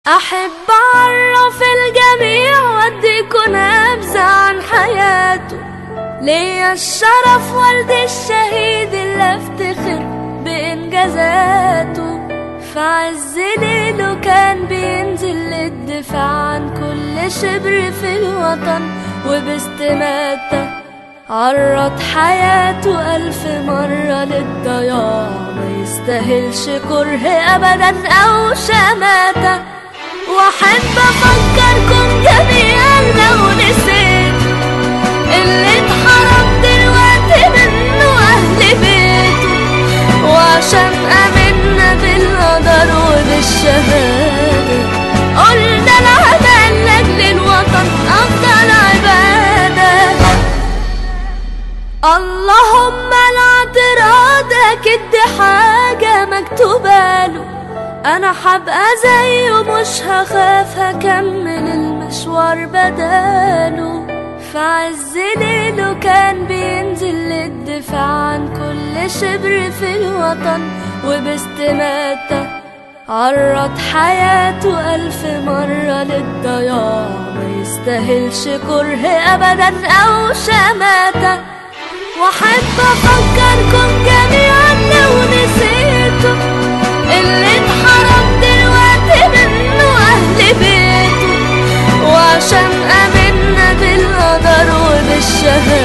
أحب أعرف الجميع وأديكوا نبذة عن حياته ليا الشرف والد الشهيد اللي أفتخر بإنجازاته في عز ليله كان بينزل للدفاع عن كل شبر في الوطن وباستماتة عرض حياته ألف مرة للضياع ما يستاهلش كره أبدا أو شماتة واحب افكركم جميعا لو نسيت اللي اتحرم دلوقتي منه اهل بيته وعشان امنا بالقدر وبالشهاده قلنا العمل لاجل الوطن افضل عباده اللهم الاعتراض اكيد دي حاجه مكتوبه له انا حبقى زيه مش هخاف هكمل المشوار بداله في عز ليله كان بينزل للدفاع عن كل شبر في الوطن وباستماتة عرض حياته ألف مرة للضياع ما يستاهلش كره أبدا أو شماتة وأحب أفكركم جميعا لو نسيتوا اللي اتحرم دلوقتي منه أهل بيته وعشان آمنا بالقدر وبالشهادة